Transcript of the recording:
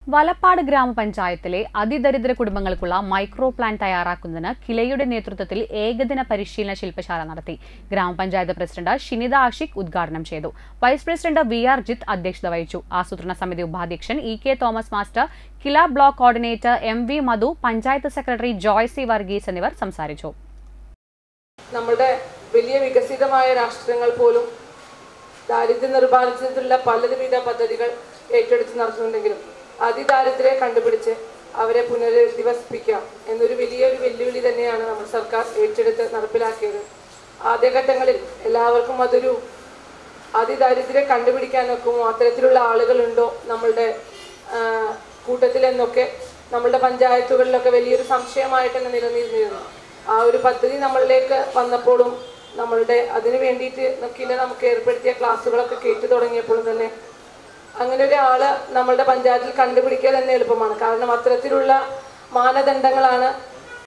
വലപ്പാട് ഗ്രാമപഞ്ചായത്തിലെ അതിദരിദ്ര കുടുംബങ്ങൾക്കുള്ള micro plan തയ്യാറാക്കുന്നതിന് കിലയുടെ നേതൃത്വത്തിൽ ഏകദിന പരിശീലന ശില്പശാല നടത്തി ഗ്രാമപഞ്ചായത്ത് പ്രസിഡന്റ് ഷിനിത ആഷിഖ് ഉദ്ഘാടനം ചെയ്തു vice president V R Jith അധ്യക്ഷത വഹിച്ചു ആസൂത്രണ സമിതി ഉപാധ്യക്ഷൻ E K Thomas master Kila block coordinator M V Madhu panchayat secretary Joicy Varghese എന്നിവർ സംസാരിച്ചു നമ്മുടെ വലിയ വികസിതമായ രാഷ്ട്രങ്ങൾ പോലും ദാരിദ്ര്യ നിർമ്മാർജ്ജനത്തിലുള്ള പലവിധ പദ്ധതികൾ ഏറ്റെടുത്ത് നടത്തുന്നുണ്ടെങ്കിലും അതിദാരിദ്ര്യം കണ്ടുപിടിച്ച് അവരെ പുനരധിവസിപ്പിക്കാം എന്നൊരു വലിയൊരു വെല്ലുവിളി തന്നെയാണ് നമ്മുടെ സർക്കാർ ഏറ്റെടുത്ത് നടപ്പിലാക്കിയത് ആദ്യഘട്ടങ്ങളിൽ എല്ലാവർക്കും അതൊരു അതിദാരിദ്ര്യം കണ്ടുപിടിക്കാനൊക്കെ അത്തരത്തിലുള്ള ആളുകളുണ്ടോ നമ്മളുടെ ആ, കൂട്ടത്തിലെന്നൊക്കെ നമ്മളുടെ പഞ്ചായത്തുകളിലൊക്കെ വലിയൊരു സംശയമായിട്ട് തന്നെ നിലനിന്നിരുന്നു ആ ഒരു പദ്ധതി നമ്മളിലേക്ക് വന്നപ്പോഴും നമ്മളുടെ അതിന് വേണ്ടിയിട്ട് നോക്കിയില്ല നമുക്ക് ഏർപ്പെടുത്തിയ ക്ലാസ്സുകളൊക്കെ കേട്ടു തുടങ്ങിയപ്പോഴും തന്നെ അങ്ങനെ ഒരാള് നമ്മളുടെ പഞ്ചായത്തിൽ കണ്ടുപിടിക്കുക തന്നെ എളുപ്പമാണ് കാരണം അത്തരത്തിലുള്ള മാനദണ്ഡങ്ങളാണ്